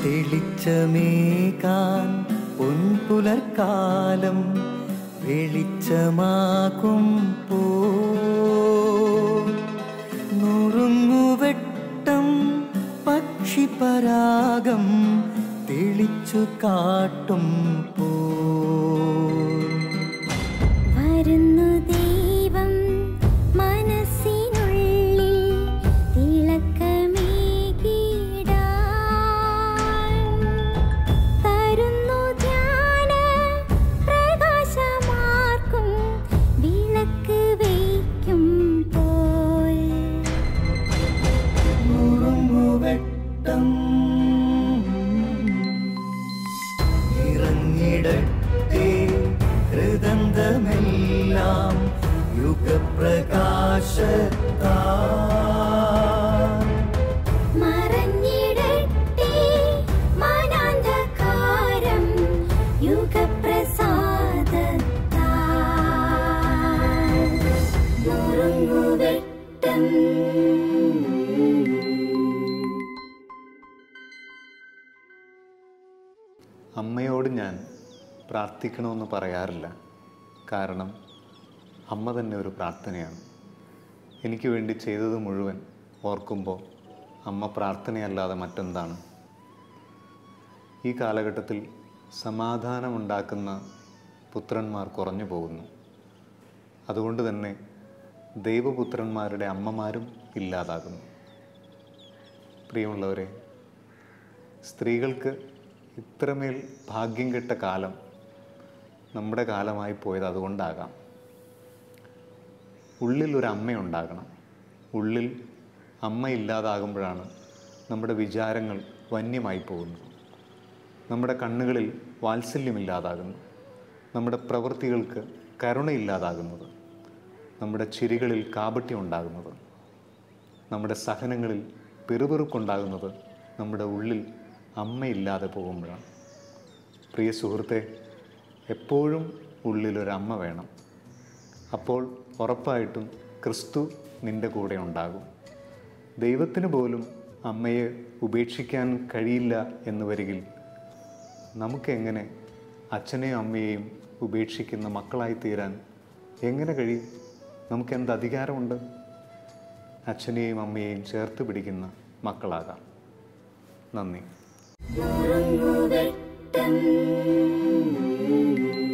തെളിച്ചമേകാൻ പൊൻപുലർക്കാലം വെളിച്ചമാകും പോ നുറുങ്ങുവെട്ടം പക്ഷിപരാഗം തെളിച്ചു കാട്ടും പോ വരുന്നു ദൈവം മനസ്സിനുള്ളിൽ തിളക്കമേകിടാൻ തരുന്നു ധ്യാന പ്രകാശമാർക്കും വിളക്ക് വയ്ക്കും പോൽ നുറുങ്ങുവെട്ടം ഇറങ്ങിടട്ടെ ഹൃദന്തമെല്ലാം യുഗപ്രകാശത്താ മറഞ്ഞിടട്ടെ മനാന്ധകാരം യുഗപ്രസാദത്താൽ നുറുങ്ങുവെട്ടം അമ്മയോട് ഞാൻ പ്രാർത്ഥിക്കണമെന്ന് പറയാറില്ല കാരണം അമ്മ തന്നെ ഒരു പ്രാർത്ഥനയാണ് എനിക്ക് വേണ്ടി ചെയ്തത് മുഴുവൻ ഓർക്കുമ്പോൾ അമ്മ പ്രാർത്ഥനയല്ലാതെ മറ്റെന്താണ് ഈ കാലഘട്ടത്തിൽ സമാധാനമുണ്ടാക്കുന്ന പുത്രന്മാർ കുറഞ്ഞു പോകുന്നു അതുകൊണ്ട് തന്നെ ദൈവപുത്രന്മാരുടെ അമ്മമാരും ഇല്ലാതാകുന്നു പ്രിയമുള്ളവരെ സ്ത്രീകൾക്ക് ഇത്രമേൽ ഭാഗ്യം കെട്ട കാലം നമ്മുടെ കാലമായി പോയത് അതുകൊണ്ടാകാം ഉള്ളിൽ ഒരു അമ്മയുണ്ടാകണം ഉള്ളിൽ അമ്മ ഇല്ലാതാകുമ്പോഴാണ് നമ്മുടെ വിചാരങ്ങൾ വന്യമായി പോകുന്നത് നമ്മുടെ കണ്ണുകളിൽ വാത്സല്യമില്ലാതാകുന്നു നമ്മുടെ പ്രവൃത്തികൾക്ക് കരുണയില്ലാതാകുന്നത് നമ്മുടെ ചിരികളിൽ കാപട്യം ഉണ്ടാകുന്നത് നമ്മുടെ സഹനങ്ങളിൽ പിറുപിറുക്കുണ്ടാകുന്നത് നമ്മുടെ ഉള്ളിൽ അമ്മയില്ലാതെ പോകുമ്പോഴാണ് പ്രിയ സുഹൃത്തെ എപ്പോഴും ഉള്ളിലൊരമ്മ വേണം അപ്പോൾ ഉറപ്പായിട്ടും ക്രിസ്തു നിൻ്റെ കൂടെ ഉണ്ടാകും ദൈവത്തിന് പോലും അമ്മയെ ഉപേക്ഷിക്കാൻ കഴിയില്ല എന്ന് വരികിൽ നമുക്കെങ്ങനെ അച്ഛനെയും അമ്മയെയും ഉപേക്ഷിക്കുന്ന മക്കളായി തീരാൻ എങ്ങനെ കഴിയും നമുക്ക് എന്ത് അധികാരമുണ്ട് അച്ഛനെയും അമ്മയെയും ചേർത്ത് പിടിക്കുന്ന മക്കളാകാം നന്ദി നുറുങ്ങുവെട്ടം